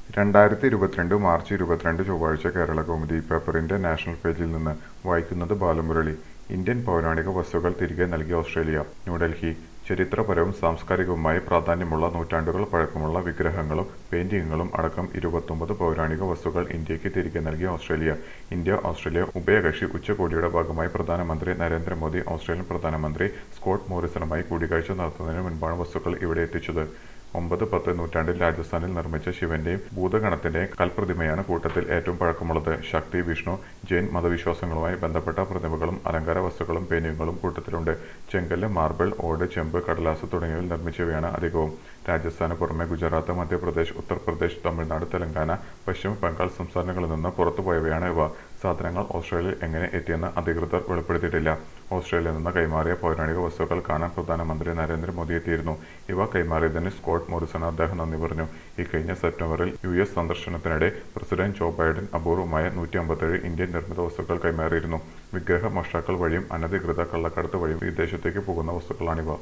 രണ്ടായിരത്തി ഇരുപത്തിരണ്ട് മാർച്ച് ഇരുപത്തിരണ്ട് ചൊവ്വാഴ്ച കേരള കൗമുദി പേപ്പറിന്റെ നാഷണൽ പേജിൽ നിന്ന് വായിക്കുന്നത് ബാലമുരളി ഇന്ത്യൻ പൗരാണിക വസ്തുക്കൾ തിരികെ നൽകി ഓസ്ട്രേലിയ ന്യൂഡൽഹി ചരിത്രപരവും സാംസ്കാരികവുമായി പ്രാധാന്യമുള്ള നൂറ്റാണ്ടുകൾ പഴക്കമുള്ള വിഗ്രഹങ്ങളും പെയിന്റിങ്ങുകളും അടക്കം ഇരുപത്തൊമ്പത് പൗരാണിക വസ്തുക്കൾ ഇന്ത്യക്ക് തിരികെ നൽകി ഓസ്ട്രേലിയ ഇന്ത്യ ഓസ്ട്രേലിയ ഉഭയകക്ഷി ഉച്ചകോടിയുടെ ഭാഗമായി പ്രധാനമന്ത്രി നരേന്ദ്രമോദി ഓസ്ട്രേലിയൻ പ്രധാനമന്ത്രി സ്കോട്ട് മോറിസണുമായി കൂടിക്കാഴ്ച നടത്തുന്നതിന് മുൻപാണ് വസ്തുക്കൾ ഇവിടെ എത്തിച്ചത് ഒമ്പത് പത്ത് നൂറ്റാണ്ടിൽ രാജസ്ഥാനിൽ നിർമ്മിച്ച ശിവന്റെയും ഭൂതഗണത്തിന്റെയും കൽപ്രതിമയാണ് കൂട്ടത്തിൽ ഏറ്റവും പഴക്കമുള്ളത് ശക്തി വിഷ്ണു ജൈൻ മതവിശ്വാസങ്ങളുമായി ബന്ധപ്പെട്ട പ്രതിമകളും അലങ്കാര വസ്തുക്കളും പെയിന്റിങ്ങുകളും കൂട്ടത്തിലുണ്ട് ചെങ്കല്ല് മാർബിൾ ഓട് ചെമ്പ് കടലാസ് തുടങ്ങിയവയിൽ നിർമ്മിച്ചവയാണ് അധികവും രാജസ്ഥാന് പുറമെ ഗുജറാത്ത് മധ്യപ്രദേശ് ഉത്തർപ്രദേശ് തമിഴ്നാട് തെലങ്കാന പശ്ചിമ ബംഗാൾ സംസ്ഥാനങ്ങളിൽ നിന്ന് പുറത്തുപോയവയാണ് ഇവ സാധനങ്ങൾ ഓസ്ട്രേലിയയിൽ എങ്ങനെ എത്തിയെന്ന് അധികൃതർ വെളിപ്പെടുത്തിയിട്ടില്ല ഓസ്ട്രേലിയയിൽ നിന്ന് കൈമാറിയ പൗരാണിക വസ്തുക്കൾ കാണാൻ പ്രധാനമന്ത്രി നരേന്ദ്രമോദി എത്തിയിരുന്നു ഇവ കൈമാറിയതിന് സ്കോട്ട് മോറിസൺ അദ്ദേഹം നന്ദി പറഞ്ഞു ഇക്കഴിഞ്ഞ സെപ്റ്റംബറിൽ യു എസ് സന്ദർശനത്തിനിടെ പ്രസിഡന്റ് ജോ ബൈഡൻ അപൂർവമായ നൂറ്റി അമ്പത്തേഴ് ഇന്ത്യൻ നിർമ്മിത വസ്തുക്കൾ കൈമാറിയിരുന്നു വിഗ്രഹ മോഷ്ടാക്കൾ വഴിയും അനധികൃത കള്ളക്കടത്ത് വഴിയും വിദേശത്തേക്ക് പോകുന്ന വസ്തുക്കളാണിവ